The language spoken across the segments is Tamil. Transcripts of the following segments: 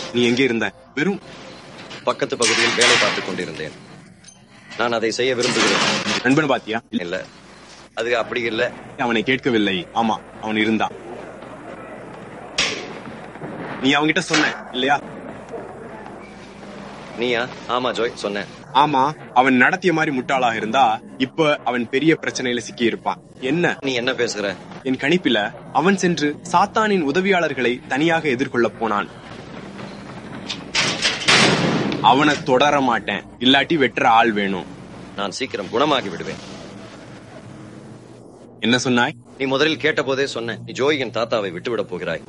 நீ எங்கே இருந்த வெறும் பக்கத்து பகுதியில் வேலை பார்த்துக் கொண்டிருந்தேன் நான் அதை செய்ய விரும்புகிறேன் நண்பன் பாத்தியா இல்ல அது அப்படி இல்ல அவனை கேட்கவில்லை ஆமா அவன் இருந்தான் நீ அவன்கிட்ட சொன்ன இல்லையா நீயா ஆமா ஜோய் சொன்னேன் ஆமா அவன் நடத்திய மாதிரி முட்டாளாக இருந்தா இப்ப அவன் பெரிய பிரச்சனையில சிக்கி இருப்பான் என்ன நீ என்ன பேசுகிற என் கணிப்பில அவன் சென்று சாத்தானின் உதவியாளர்களை தனியாக எதிர்கொள்ள போனான் அவனை தொடர மாட்டேன் இல்லாட்டி வெட்டுற ஆள் வேணும் நான் சீக்கிரம் குணமாகி விடுவேன் என்ன சொன்னாய் நீ முதலில் கேட்டபோதே சொன்ன நீ ஜோய் என் தாத்தாவை விட்டுவிடப் போகிறாய்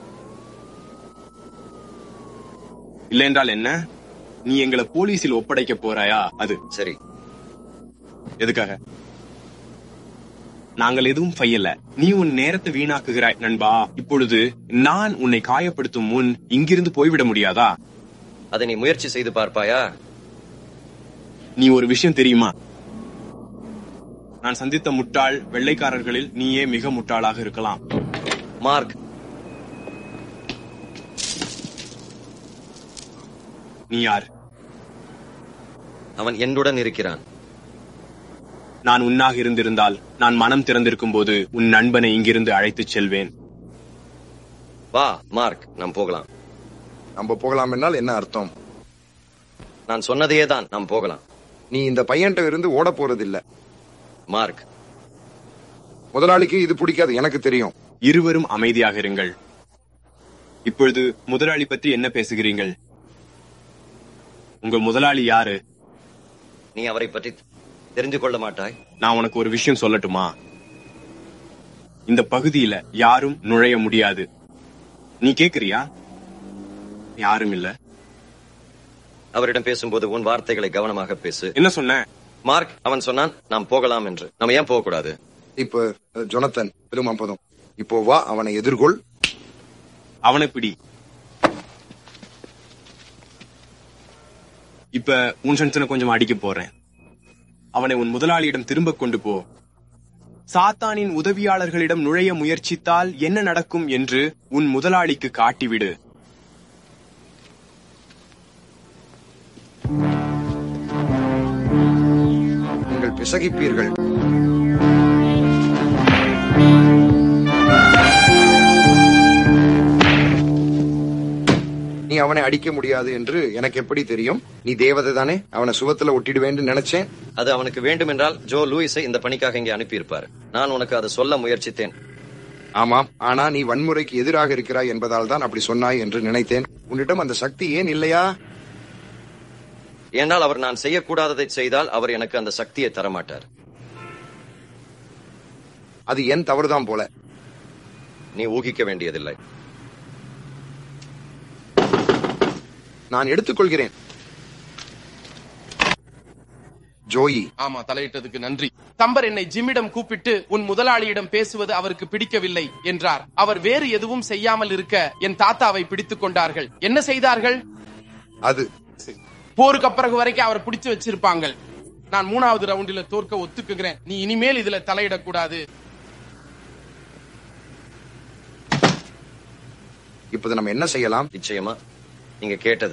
இல்லை என்றால் என்ன நீ எங்களை போலீஸில் ஒப்படைக்க போறாயா அது சரி எதுக்காக நாங்கள் எதுவும் செய்யல நீ உன் நேரத்தை வீணாக்குகிறாய் நண்பா இப்பொழுது நான் உன்னை காயப்படுத்தும் முன் இங்கிருந்து போய்விட முடியாதா அதை நீ முயற்சி செய்து பார்ப்பாயா நீ ஒரு விஷயம் தெரியுமா நான் சந்தித்த முட்டாள் வெள்ளைக்காரர்களில் நீயே மிக முட்டாளாக இருக்கலாம் மார்க் நீ யார் அவன் என்னுடன் இருக்கிறான் நான் உன்னாக இருந்திருந்தால் நான் மனம் திறந்திருக்கும் போது உன் நண்பனை இங்கிருந்து அழைத்துச் செல்வேன் வா மார்க் நாம் போகலாம் நம்ம போகலாம் என்னால் என்ன அர்த்தம் நான் சொன்னதையே தான் நாம் போகலாம் நீ இந்த பையன்கிட்ட இருந்து ஓட போறதில்ல மார்க் முதலாளிக்கு இது பிடிக்காது எனக்கு தெரியும் இருவரும் அமைதியாக இருங்கள் இப்பொழுது முதலாளி பற்றி என்ன பேசுகிறீர்கள் உங்கள் முதலாளி யாரு நீ அவரை பற்றி தெரிந்து கொள்ள மாட்டாய் நான் உனக்கு ஒரு விஷயம் சொல்லட்டுமா இந்த பகுதியில யாரும் நுழைய முடியாது நீ கேக்குறியா யாரும் இல்ல அவரிடம் பேசும்போது உன் வார்த்தைகளை கவனமாக பேசு என்ன சொன்ன மார்க் அவன் சொன்னான் நாம் போகலாம் என்று நம்ம ஏன் போக கூடாது இப்ப அஹ், ஜொனத்தன் பெருமாப்பதம் இப்போ வா அவனை எதிர்கொள் அவனை பிடி இப்ப உன் சன்சனை கொஞ்சம் அடிக்க போறேன் அவனை உன் முதலாளியிடம் திரும்ப கொண்டு போ சாத்தானின் உதவியாளர்களிடம் நுழைய முயற்சித்தால் என்ன நடக்கும் என்று உன் முதலாளிக்கு காட்டிவிடு நீங்கள் பிசகிப்பீர்கள் நீ அவனை அடிக்க முடியாது என்று எனக்கு எப்படி தெரியும் நீ தேவதை தானே அவனை சுவத்துல ஒட்டிடுவேன்னு நினைச்சேன் அது அவனுக்கு வேண்டும் என்றால் ஜோ லூயிஸை இந்த பணிக்காக இங்கே அனுப்பியிருப்பார் நான் உனக்கு அதை சொல்ல முயற்சித்தேன் ஆமாம் ஆனா நீ வன்முறைக்கு எதிராக இருக்கிறாய் என்பதால் தான் அப்படி சொன்னாய் என்று நினைத்தேன் உன்னிடம் அந்த சக்தி ஏன் இல்லையா ஏனால் அவர் நான் செய்யக்கூடாததை செய்தால் அவர் எனக்கு அந்த சக்தியை தரமாட்டார் அது என் தவறுதான் போல நீ ஊகிக்க வேண்டியதில்லை நான் எடுத்துக்கொள்கிறேன் ஜோயி ஆமா தலையிட்டதுக்கு நன்றி தம்பர் என்னை ஜிம்மிடம் கூப்பிட்டு உன் முதலாளியிடம் பேசுவது அவருக்கு பிடிக்கவில்லை என்றார் அவர் வேறு எதுவும் செய்யாமல் இருக்க என் தாத்தாவை பிடித்துக் கொண்டார்கள் என்ன செய்தார்கள் அது போருக்கு அப்புறம் வரைக்கும் அவரை பிடிச்சு வச்சிருப்பாங்க நான் மூணாவது ரவுண்டில தோற்க ஒத்துக்குகிறேன் நீ இனிமேல் இதுல தலையிடக்கூடாது இப்போது நம்ம என்ன செய்யலாம் நிச்சயமா நீங்க கேட்டது